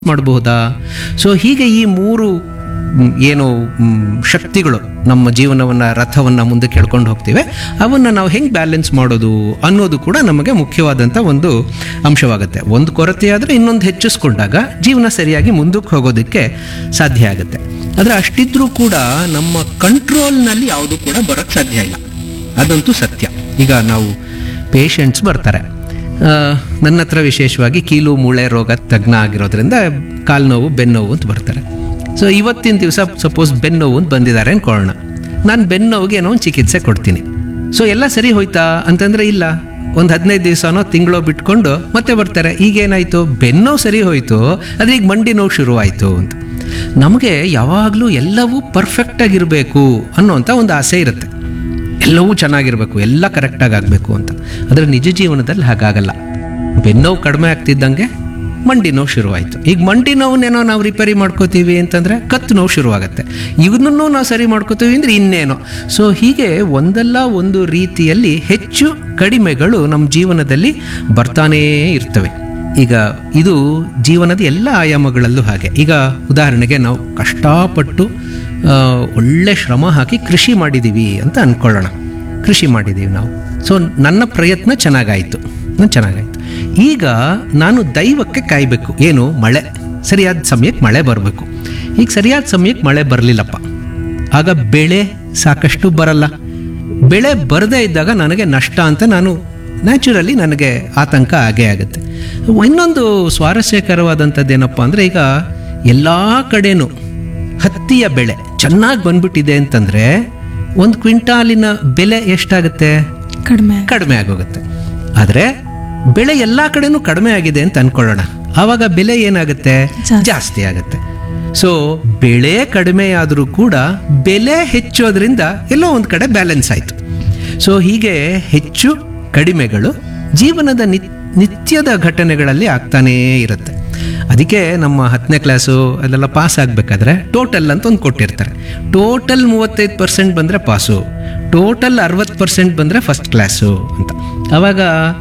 ಮಾಡಬಹುದಾ ಸೊ ಹೀಗೆ ಈ ಮೂರು ಮ್, ಏನು ಮ್, ಶಕ್ತಿಗಳು ನಮ್ಮ ಜೀವನವನ್ನು ರಥವನ್ನು ಮುಂದಕ್ಕೆ ಎಳ್ಕೊಂಡು ಹೋಗ್ತಿವೆ ಅವನ್ನು ನಾವು ಹೆಂಗೆ ಬ್ಯಾಲೆನ್ಸ್ ಮಾಡೋದು ಅನ್ನೋದು ಕೂಡ ನಮಗೆ ಮುಖ್ಯವಾದಂಥ ಒಂದು ಅಂಶವಾಗುತ್ತೆ ಒಂದು ಕೊರತೆ ಆದರೆ ಇನ್ನೊಂದು ಹೆಚ್ಚಿಸ್ಕೊಂಡಾಗ ಜೀವನ ಸರಿಯಾಗಿ ಮುಂದಕ್ಕೆ ಹೋಗೋದಕ್ಕೆ ಸಾಧ್ಯ ಆಗುತ್ತೆ ಆದರೆ ಅಷ್ಟಿದ್ರೂ ಕೂಡ ನಮ್ಮ ಕಂಟ್ರೋಲ್ನಲ್ಲಿ ಯಾವುದು ಕೂಡ ಬರೋಕ್ಕೆ ಸಾಧ್ಯ ಇಲ್ಲ ಅದಂತೂ ಸತ್ಯ ಈಗ ನಾವು ಪೇಷಂಟ್ಸ್ ಬರ್ತಾರೆ ಆ, ನನ್ನ ಹತ್ರ ವಿಶೇಷವಾಗಿ ಕೀಲು ಮೂಳೆ ರೋಗ ತಜ್ಞ ಆಗಿರೋದ್ರಿಂದ ಕಾಲು ನೋವು ಬೆನ್ನೋವು ಅಂತ ಬರ್ತಾರೆ ಸೊ ಇವತ್ತಿನ ದಿವಸ ಸಪೋಸ್ ಬೆನ್ನೋವು ಅಂತ ಬಂದಿದ್ದಾರೆ ಅನ್ಕೊಳ್ಳೋಣ ನಾನು ಬೆನ್ನೋವಿಗೆ ಏನೋ ಒಂದು ಚಿಕಿತ್ಸೆ ಕೊಡ್ತೀನಿ ಸೊ ಎಲ್ಲ ಸರಿ ಹೋಯ್ತಾ ಅಂತಂದರೆ ಇಲ್ಲ ಒಂದು ಹದಿನೈದು ದಿವಸನೋ ತಿಂಗಳೋ ಬಿಟ್ಕೊಂಡು ಮತ್ತೆ ಬರ್ತಾರೆ ಈಗೇನಾಯಿತು ಬೆನ್ನೋವು ಸರಿ ಹೋಯಿತು ಆದರೆ ಈಗ ಮಂಡಿ ನೋವು ಶುರುವಾಯಿತು ಅಂತ ನಮಗೆ ಯಾವಾಗಲೂ ಎಲ್ಲವೂ ಪರ್ಫೆಕ್ಟಾಗಿರಬೇಕು ಅನ್ನೋಂಥ ಒಂದು ಆಸೆ ಇರುತ್ತೆ ಎಲ್ಲವೂ ಚೆನ್ನಾಗಿರಬೇಕು ಎಲ್ಲ ಕರೆಕ್ಟಾಗಿ ಆಗಬೇಕು ಅಂತ ಆದರೆ ನಿಜ ಜೀವನದಲ್ಲಿ ಹಾಗಾಗಲ್ಲ ಬೆನ್ನೋವು ಕಡಿಮೆ ಆಗ್ತಿದ್ದಂಗೆ ಮಂಡಿ ನೋವು ಶುರುವಾಯಿತು ಈಗ ಮಂಡಿ ನೋವನ್ನೇನೋ ನಾವು ರಿಪೇರಿ ಮಾಡ್ಕೋತೀವಿ ಅಂತಂದರೆ ಕತ್ತು ನೋವು ಶುರುವಾಗುತ್ತೆ ಇವನನ್ನು ನಾವು ಸರಿ ಮಾಡ್ಕೋತೀವಿ ಅಂದರೆ ಇನ್ನೇನೋ ಸೊ ಹೀಗೆ ಒಂದಲ್ಲ ಒಂದು ರೀತಿಯಲ್ಲಿ ಹೆಚ್ಚು ಕಡಿಮೆಗಳು ನಮ್ಮ ಜೀವನದಲ್ಲಿ ಬರ್ತಾನೇ ಇರ್ತವೆ ಈಗ ಇದು ಜೀವನದ ಎಲ್ಲ ಆಯಾಮಗಳಲ್ಲೂ ಹಾಗೆ ಈಗ ಉದಾಹರಣೆಗೆ ನಾವು ಕಷ್ಟಪಟ್ಟು ಆ, ಒಳ್ಳೆ ಶ್ರಮ ಹಾಕಿ ಕೃಷಿ ಮಾಡಿದ್ದೀವಿ ಅಂತ ಅಂದ್ಕೊಳ್ಳೋಣ ಕೃಷಿ ಮಾಡಿದ್ದೀವಿ ನಾವು ಸೊ ನನ್ನ ಪ್ರಯತ್ನ ಚೆನ್ನಾಗಾಯಿತು ನಾನು ಚೆನ್ನಾಗಾಯಿತು ಈಗ ನಾನು ದೈವಕ್ಕೆ ಕಾಯಬೇಕು ಏನು ಮಳೆ ಸರಿಯಾದ ಸಮಯಕ್ಕೆ ಮಳೆ ಬರಬೇಕು ಈಗ ಸರಿಯಾದ ಸಮಯಕ್ಕೆ ಮಳೆ ಬರಲಿಲ್ಲಪ್ಪ ಆಗ ಬೆಳೆ ಸಾಕಷ್ಟು ಬರಲ್ಲ ಬೆಳೆ ಬರದೇ ಇದ್ದಾಗ ನನಗೆ ನಷ್ಟ ಅಂತ ನಾನು ನ್ಯಾಚುರಲಿ ನನಗೆ ಆತಂಕ ಆಗೇ ಆಗುತ್ತೆ ಇನ್ನೊಂದು ಸ್ವಾರಸ್ಯಕರವಾದಂಥದ್ದು ಏನಪ್ಪ ಅಂದರೆ ಈಗ ಎಲ್ಲ ಕಡೆನೂ ಹತ್ತಿಯ ಬೆಳೆ ಚೆನ್ನಾಗಿ ಬಂದ್ಬಿಟ್ಟಿದೆ ಅಂತಂದರೆ ಒಂದು ಕ್ವಿಂಟಾಲಿನ ಬೆಲೆ ಎಷ್ಟಾಗುತ್ತೆ ಕಡಿಮೆ ಕಡಿಮೆ ಆಗೋಗುತ್ತೆ ಆದರೆ ಬೆಳೆ ಎಲ್ಲ ಕಡೆನೂ ಕಡಿಮೆ ಆಗಿದೆ ಅಂತ ಅನ್ಕೊಳ್ಳೋಣ ಆವಾಗ ಬೆಲೆ ಏನಾಗುತ್ತೆ ಜಾಸ್ತಿ. ಜಾಸ್ತಿ ಆಗುತ್ತೆ ಸೊ ಬೆಳೆ ಕಡಿಮೆ ಆದರೂ ಕೂಡ ಬೆಲೆ ಹೆಚ್ಚೋದ್ರಿಂದ ಎಲ್ಲೋ ಒಂದು ಕಡೆ ಬ್ಯಾಲೆನ್ಸ್ ಆಯಿತು ಸೊ ಹೀಗೆ ಹೆಚ್ಚು ಕಡಿಮೆಗಳು ಜೀವನದ ನಿತ್ ನಿತ್ಯದ ಘಟನೆಗಳಲ್ಲಿ ಆಗ್ತಾನೇ ಇರುತ್ತೆ ಅದಕ್ಕೆ ನಮ್ಮ ಹತ್ತನೇ ಕ್ಲಾಸು ಅದೆಲ್ಲ ಪಾಸ್ ಆಗಬೇಕಾದ್ರೆ ಟೋಟಲ್ ಅಂತ ಒಂದು ಕೊಟ್ಟಿರ್ತಾರೆ ಟೋಟಲ್ ಮೂವತ್ತೈದು ಪರ್ಸೆಂಟ್ ಬಂದರೆ ಪಾಸು ಟೋಟಲ್ ಅರವತ್ತು ಪರ್ಸೆಂಟ್ ಬಂದರೆ ಫಸ್ಟ್ ಕ್ಲಾಸು ಅಂತ ಆವಾಗ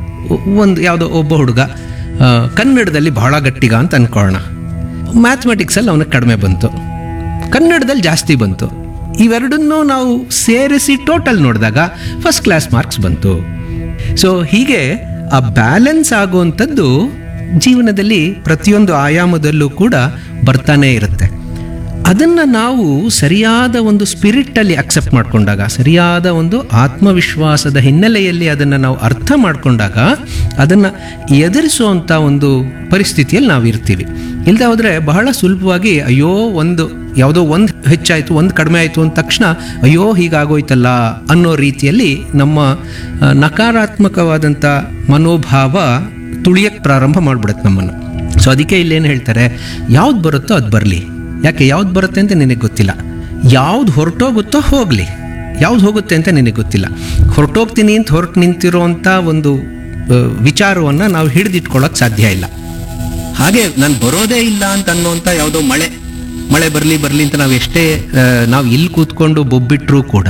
ಒಂದು ಯಾವುದೋ ಒಬ್ಬ ಹುಡುಗ ಆ, ಕನ್ನಡದಲ್ಲಿ ಬಹಳ ಗಟ್ಟಿಗ ಅಂತ ಅನ್ಕೊಳ್ಳೋಣ ಮ್ಯಾಥಮೆಟಿಕ್ಸಲ್ಲಿ ಅವನಿಗೆ ಕಡಿಮೆ ಬಂತು ಕನ್ನಡದಲ್ಲಿ ಜಾಸ್ತಿ ಬಂತು ಇವೆರಡನ್ನೂ ನಾವು ಸೇರಿಸಿ ಟೋಟಲ್ ನೋಡಿದಾಗ ಫಸ್ಟ್ ಕ್ಲಾಸ್ ಮಾರ್ಕ್ಸ್ ಬಂತು ಸೊ ಹೀಗೆ ಆ ಬ್ಯಾಲೆನ್ಸ್ ಆಗುವಂಥದ್ದು ಜೀವನದಲ್ಲಿ ಪ್ರತಿಯೊಂದು ಆಯಾಮದಲ್ಲೂ ಕೂಡ ಬರ್ತಾನೆ ಇರುತ್ತೆ ಅದನ್ನು ನಾವು ಸರಿಯಾದ ಒಂದು ಸ್ಪಿರಿಟ್ಟಲ್ಲಿ ಅಕ್ಸೆಪ್ಟ್ ಮಾಡಿಕೊಂಡಾಗ ಸರಿಯಾದ ಒಂದು ಆತ್ಮವಿಶ್ವಾಸದ ಹಿನ್ನೆಲೆಯಲ್ಲಿ ಅದನ್ನು ನಾವು ಅರ್ಥ ಮಾಡಿಕೊಂಡಾಗ ಅದನ್ನು ಎದುರಿಸುವಂಥ ಒಂದು ಪರಿಸ್ಥಿತಿಯಲ್ಲಿ ನಾವು ಇರ್ತೀವಿ ಇಲ್ಲದೆ ಹೋದರೆ ಬಹಳ ಸುಲಭವಾಗಿ ಅಯ್ಯೋ ಒಂದು ಯಾವುದೋ ಒಂದು ಹೆಚ್ಚಾಯಿತು ಒಂದು ಕಡಿಮೆ ಆಯಿತು ಅಂದ ತಕ್ಷಣ ಅಯ್ಯೋ ಹೀಗಾಗೋಯ್ತಲ್ಲ ಅನ್ನೋ ರೀತಿಯಲ್ಲಿ ನಮ್ಮ ಆ, ನಕಾರಾತ್ಮಕವಾದಂಥ ಮನೋಭಾವ ತುಳಿಯಕ್ಕೆ ಪ್ರಾರಂಭ ಮಾಡಿಬಿಡುತ್ತೆ ನಮ್ಮನ್ನು ಸೊ ಅದಕ್ಕೆ ಇಲ್ಲೇನು ಹೇಳ್ತಾರೆ ಯಾವ್ದು ಬರುತ್ತೋ ಅದು ಬರಲಿ ಯಾಕೆ ಯಾವ್ದು ಬರುತ್ತೆ ಅಂತ ನಿನಗೆ ಗೊತ್ತಿಲ್ಲ ಯಾವ್ದು ಹೊರಟೋಗುತ್ತೋ ಹೋಗಲಿ ಯಾವ್ದು ಹೋಗುತ್ತೆ ಅಂತ ನಿನಗೆ ಗೊತ್ತಿಲ್ಲ ಹೊರಟೋಗ್ತೀನಿ ಅಂತ ಹೊರಟು ನಿಂತಿರೋವಂಥ ಒಂದು ವಿಚಾರವನ್ನು ನಾವು ಹಿಡಿದಿಟ್ಕೊಳ್ಳೋಕೆ ಸಾಧ್ಯ ಇಲ್ಲ ಹಾಗೆ ನಾನು ಬರೋದೇ ಇಲ್ಲ ಅಂತ ಅನ್ನೋಂಥ ಯಾವುದೋ ಮಳೆ ಮಳೆ ಬರಲಿ ಬರಲಿ ಅಂತ ನಾವು ಎಷ್ಟೇ ಆ, ನಾವು ಇಲ್ಲಿ ಕೂತ್ಕೊಂಡು ಬೊಬ್ಬಿಟ್ರೂ ಕೂಡ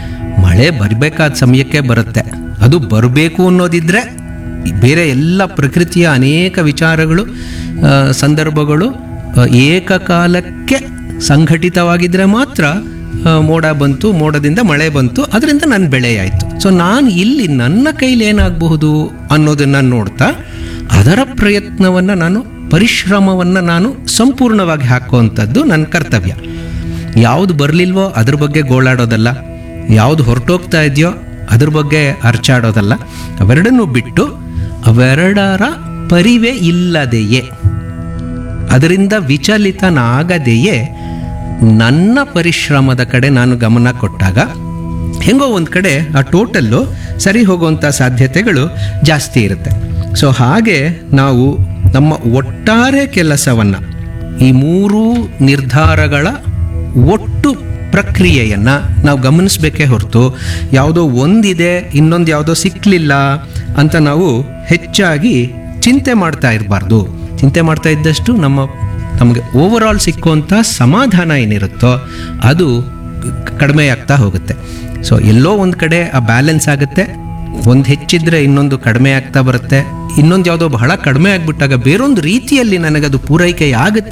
ಮಳೆ ಬರಬೇಕಾದ ಸಮಯಕ್ಕೆ ಬರುತ್ತೆ ಅದು ಬರಬೇಕು ಅನ್ನೋದಿದ್ರೆ ಬೇರೆ ಎಲ್ಲ ಪ್ರಕೃತಿಯ ಅನೇಕ ವಿಚಾರಗಳು ಆ, ಸಂದರ್ಭಗಳು ಆ, ಏಕಕಾಲಕ್ಕೆ ಸಂಘಟಿತವಾಗಿದ್ದರೆ ಮಾತ್ರ ಆ, ಮೋಡ ಬಂತು ಮೋಡದಿಂದ ಮಳೆ ಬಂತು ಅದರಿಂದ ನನ್ನ ಬೆಳೆ ಆಯಿತು ಸೊ ನಾನು ಇಲ್ಲಿ ನನ್ನ ಕೈಲಿ ಏನಾಗಬಹುದು ಅನ್ನೋದನ್ನು ನೋಡ್ತಾ ಅದರ ಪ್ರಯತ್ನವನ್ನು ನಾನು ಪರಿಶ್ರಮವನ್ನು ನಾನು ಸಂಪೂರ್ಣವಾಗಿ ಹಾಕುವಂಥದ್ದು ನನ್ನ ಕರ್ತವ್ಯ ಯಾವುದು ಬರಲಿಲ್ವೋ ಅದ್ರ ಬಗ್ಗೆ ಗೋಳಾಡೋದಲ್ಲ ಯಾವುದು ಹೊರಟೋಗ್ತಾ ಇದೆಯೋ ಅದ್ರ ಬಗ್ಗೆ ಅರ್ಚಾಡೋದಲ್ಲ ಅವೆರಡನ್ನೂ ಬಿಟ್ಟು ಅವೆರಡರ ಪರಿವೆ ಇಲ್ಲದೆಯೇ ಅದರಿಂದ ವಿಚಲಿತನಾಗದೆಯೇ ನನ್ನ ಪರಿಶ್ರಮದ ಕಡೆ ನಾನು ಗಮನ ಕೊಟ್ಟಾಗ ಹೆಂಗೋ ಒಂದು ಕಡೆ ಆ ಟೋಟಲ್ಲು ಸರಿ ಹೋಗುವಂಥ ಸಾಧ್ಯತೆಗಳು ಜಾಸ್ತಿ ಇರುತ್ತೆ ಸೊ ಹಾಗೆ ನಾವು ನಮ್ಮ ಒಟ್ಟಾರೆ ಕೆಲಸವನ್ನು ಈ ಮೂರೂ ನಿರ್ಧಾರಗಳ ಒಟ್ಟು ಪ್ರಕ್ರಿಯೆಯನ್ನು ನಾವು ಗಮನಿಸಬೇಕೇ ಹೊರತು ಯಾವುದೋ ಒಂದಿದೆ ಇನ್ನೊಂದು ಯಾವುದೋ ಸಿಕ್ಕಲಿಲ್ಲ ಅಂತ ನಾವು ಹೆಚ್ಚಾಗಿ ಚಿಂತೆ ಮಾಡ್ತಾ ಇರಬಾರ್ದು ಚಿಂತೆ ಮಾಡ್ತಾ ಇದ್ದಷ್ಟು ನಮ್ಮ ನಮಗೆ ಓವರ್ ಆಲ್ ಸಿಕ್ಕುವಂಥ ಸಮಾಧಾನ ಏನಿರುತ್ತೋ ಅದು ಕ- ಕಡಿಮೆ ಆಗ್ತಾ ಹೋಗುತ್ತೆ ಸೊ ಎಲ್ಲೋ ಒಂದು ಕಡೆ ಆ ಬ್ಯಾಲೆನ್ಸ್ ಆಗುತ್ತೆ ಒಂದು ಹೆಚ್ಚಿದ್ರೆ ಇನ್ನೊಂದು ಕಡಿಮೆ ಆಗ್ತಾ ಬರುತ್ತೆ ಇನ್ನೊಂದು ಯಾವುದೋ ಬಹಳ ಕಡಿಮೆ ಆಗಿಬಿಟ್ಟಾಗ ಬೇರೊಂದು ರೀತಿಯಲ್ಲಿ ನನಗದು ಪೂರೈಕೆ ಆಗುತ್ತೆ